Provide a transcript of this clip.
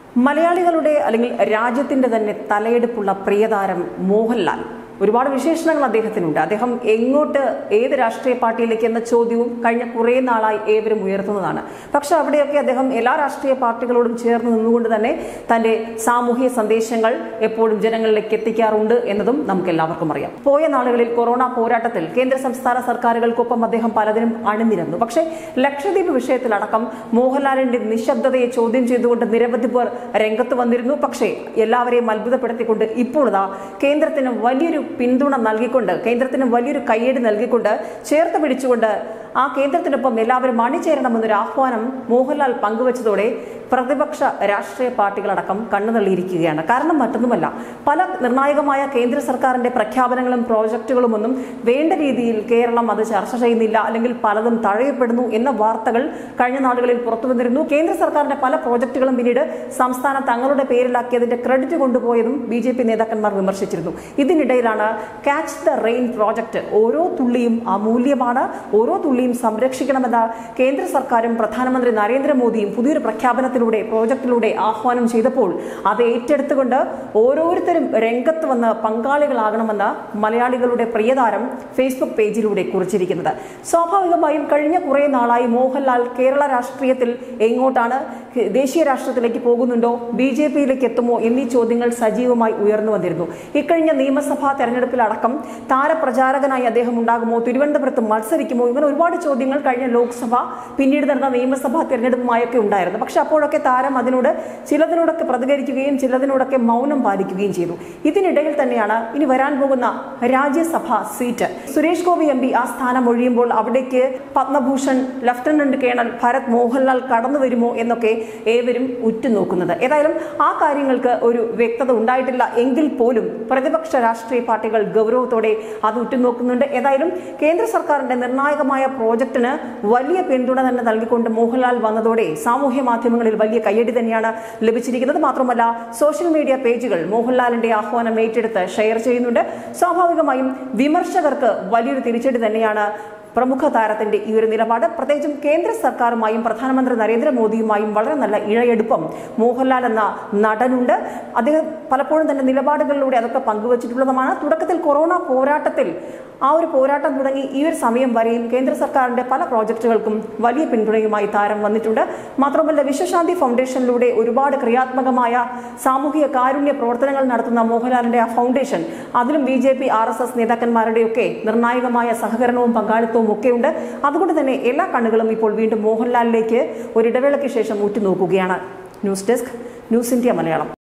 മലയാളികളുടെ അല്ലെങ്കിൽ രാജ്യത്തിന്റെ തന്നെ തലയെടുപ്പുള്ള പ്രിയതാരം മോഹൻലാൽ ഒരുപാട് വിശേഷണങ്ങൾ അദ്ദേഹത്തിനുണ്ട് അദ്ദേഹം എങ്ങോട്ട് ഏത് രാഷ്ട്രീയ പാർട്ടിയിലേക്ക് എന്ന ചോദ്യവും കഴിഞ്ഞ കുറേ നാളായി ഏവരും ഉയർത്തുന്നതാണ് പക്ഷെ അവിടെയൊക്കെ അദ്ദേഹം എല്ലാ രാഷ്ട്രീയ പാർട്ടികളോടും ചേർന്ന് നിന്നുകൊണ്ട് തന്നെ തന്റെ സാമൂഹ്യ സന്ദേശങ്ങൾ എപ്പോഴും ജനങ്ങളിലേക്ക് എത്തിക്കാറുണ്ട് എന്നതും നമുക്ക് എല്ലാവർക്കും അറിയാം പോയ നാളുകളിൽ കൊറോണ പോരാട്ടത്തിൽ കേന്ദ്ര സംസ്ഥാന സർക്കാരുകൾക്കൊപ്പം അദ്ദേഹം പലതിനും അണിനിരന്നു പക്ഷേ ലക്ഷദ്വീപ് വിഷയത്തിലടക്കം മോഹൻലാലിന്റെ നിശബ്ദതയെ ചോദ്യം ചെയ്തുകൊണ്ട് നിരവധി പേർ രംഗത്ത് വന്നിരുന്നു പക്ഷേ എല്ലാവരെയും അത്ഭുതപ്പെടുത്തിക്കൊണ്ട് ഇപ്പോൾ ഇതാ കേന്ദ്രത്തിന് വലിയൊരു പിന്തുണ നൽകിക്കൊണ്ട് കേന്ദ്രത്തിന് വലിയൊരു കയ്യടി നൽകിക്കൊണ്ട് ചേർത്ത് പിടിച്ചുകൊണ്ട് ആ കേന്ദ്രത്തിനൊപ്പം എല്ലാവരും അണിചേരണമെന്നൊരു ആഹ്വാനം മോഹൻലാൽ പങ്കുവച്ചതോടെ പ്രതിപക്ഷ രാഷ്ട്രീയ പാർട്ടികളടക്കം കണ്ണുതള്ളിയിരിക്കുകയാണ് കാരണം മറ്റൊന്നുമല്ല പല നിർണായകമായ കേന്ദ്ര സർക്കാരിന്റെ പ്രഖ്യാപനങ്ങളും പ്രോജക്റ്റുകളും ഒന്നും വേണ്ട രീതിയിൽ കേരളം അത് ചർച്ച ചെയ്യുന്നില്ല അല്ലെങ്കിൽ പലതും തഴയപ്പെടുന്നു എന്ന വാർത്തകൾ കഴിഞ്ഞ നാളുകളിൽ പുറത്തു വന്നിരുന്നു കേന്ദ്ര സർക്കാരിന്റെ പല പ്രോജക്റ്റുകളും പിന്നീട് സംസ്ഥാനം തങ്ങളുടെ പേരിലാക്കിയതിന്റെ ക്രെഡിറ്റ് കൊണ്ടുപോയതും ബി ജെ പി നേതാക്കന്മാർ വിമർശിച്ചിരുന്നു ഇതിനിടയിലാണ് ക്യാച്ച് ദ റെയിൻ പ്രോജക്റ്റ് ഓരോ തുള്ളിയും അമൂല്യമാണ് ഓരോ തുള്ളിയും സംരക്ഷിക്കണമെന്ന് കേന്ദ്ര സർക്കാരും പ്രധാനമന്ത്രി നരേന്ദ്രമോദിയും പുതിയൊരു പ്രഖ്യാപനത്തിലൂടെ പ്രോജക്റ്റിലൂടെ ആഹ്വാനം ചെയ്തപ്പോൾ അത് ഏറ്റെടുത്തുകൊണ്ട് ഓരോരുത്തരും രംഗത്ത് വന്ന് പങ്കാളികളാകണമെന്ന് മലയാളികളുടെ പ്രിയതാരം ഫേസ്ബുക്ക് പേജിലൂടെ കുറിച്ചിരിക്കുന്നത് സ്വാഭാവികമായും കഴിഞ്ഞ കുറേ നാളായി മോഹൻലാൽ കേരള രാഷ്ട്രീയത്തിൽ എങ്ങോട്ടാണ് ദേശീയ രാഷ്ട്രീയത്തിലേക്ക് പോകുന്നുണ്ടോ ബി ജെ പിയിലേക്ക് എത്തുമോ എന്നീ ചോദ്യങ്ങൾ സജീവമായി ഉയർന്നു വന്നിരുന്നു ഇക്കഴിഞ്ഞ നിയമസഭാ തെരഞ്ഞെടുപ്പിലടക്കം താരപ്രചാരകനായി അദ്ദേഹം ഉണ്ടാകുമോ തിരുവനന്തപുരത്ത് മത്സരിക്കുമോ ഇങ്ങനെ ഒരുപാട് ചോദ്യങ്ങൾ കഴിഞ്ഞ ലോക്സഭ പിന്നീട് നടന്ന നിയമസഭാ തെരഞ്ഞെടുപ്പുമായൊക്കെ ഉണ്ടായിരുന്നു പക്ഷെ അപ്പോഴൊക്കെ താരം അതിനോട് ചിലതിനോടൊക്കെ പ്രതികരിക്കുകയും ചിലതിനോടൊക്കെ മൗനം പാലിക്കുകയും ചെയ്തു ഇതിനിടയിൽ തന്നെയാണ് ഇനി വരാൻ പോകുന്ന Rajya Sabha seat Suresh Gopi M P ആ സ്ഥാനം ഒഴിയുമ്പോൾ അവിടേക്ക് പത്മഭൂഷൺ ലഫ്റ്റനന്റ് കേണൽ ഭരത് മോഹൻലാൽ കടന്നു വരുമോ എന്നൊക്കെ ഏവരും ഉറ്റുനോക്കുന്നത് ഏതായാലും ആ കാര്യങ്ങൾക്ക് ഒരു വ്യക്തത ഉണ്ടായിട്ടില്ല എങ്കിൽ പോലും പ്രതിപക്ഷ രാഷ്ട്രീയ പാർട്ടികൾ ഗൗരവത്തോടെ അത് ഉറ്റുനോക്കുന്നുണ്ട് ഏതായാലും കേന്ദ്ര സർക്കാരിന്റെ നിർണായകമായ പ്രോജക്റ്റിന് വലിയ പിന്തുണ തന്നെ നൽകിക്കൊണ്ട് മോഹൻലാൽ വന്നതോടെ സാമൂഹ്യ മാധ്യമങ്ങളിൽ വലിയ കയ്യടി തന്നെയാണ് ലഭിച്ചിരിക്കുന്നത് മാത്രമല്ല സോഷ്യൽ മീഡിയ പേജുകൾ മോഹൻലാലിന്റെ ആഹ്വാനം ഏറ്റെടുത്ത് ഷെയർ ചെയ്യുന്നുണ്ട് സ്വാഭാവികമായും വിമർശകർക്ക് വലിയൊരു തിരിച്ചടി തന്നെയാണ് പ്രമുഖ താരത്തിന്റെ ഈ ഒരു നിലപാട് പ്രത്യേകിച്ചും കേന്ദ്ര സർക്കാരുമായും പ്രധാനമന്ത്രി നരേന്ദ്രമോദിയുമായും വളരെ നല്ല ഇഴയെടുപ്പം മോഹൻലാൽ എന്ന നടനുണ്ട് അദ്ദേഹം പലപ്പോഴും തന്റെ നിലപാടുകളിലൂടെ അതൊക്കെ പങ്കുവച്ചിട്ടുള്ളതുമാണ് തുടക്കത്തിൽ കൊറോണ പോരാട്ടത്തിൽ ആ ഒരു പോരാട്ടം തുടങ്ങി ഈ ഒരു സമയം വരെയും കേന്ദ്ര സർക്കാരിന്റെ പല പ്രോജക്റ്റുകൾക്കും വലിയ പിന്തുണയുമായി താരം വന്നിട്ടുണ്ട് മാത്രമല്ല വിശ്വശാന്തി ഫൗണ്ടേഷനിലൂടെ ഒരുപാട് ക്രിയാത്മകമായ സാമൂഹിക കാരുണ്യ പ്രവർത്തനങ്ങൾ നടത്തുന്ന മോഹൻലാലിന്റെ ആ ഫൗണ്ടേഷൻ അതിലും B J P R S S നേതാക്കന്മാരുടെയൊക്കെ നിർണായകമായ സഹകരണവും പങ്കാളിത്തവും ഒക്കെയുണ്ട് അതുകൊണ്ട് തന്നെ എല്ലാ കണ്ണുകളും ഇപ്പോൾ വീണ്ടും മോഹൻലാലിലേക്ക് ഒരു ഇടവേളയ്ക്ക് ശേഷം ഉറ്റുനോക്കുകയാണ് news desk news India Malayalam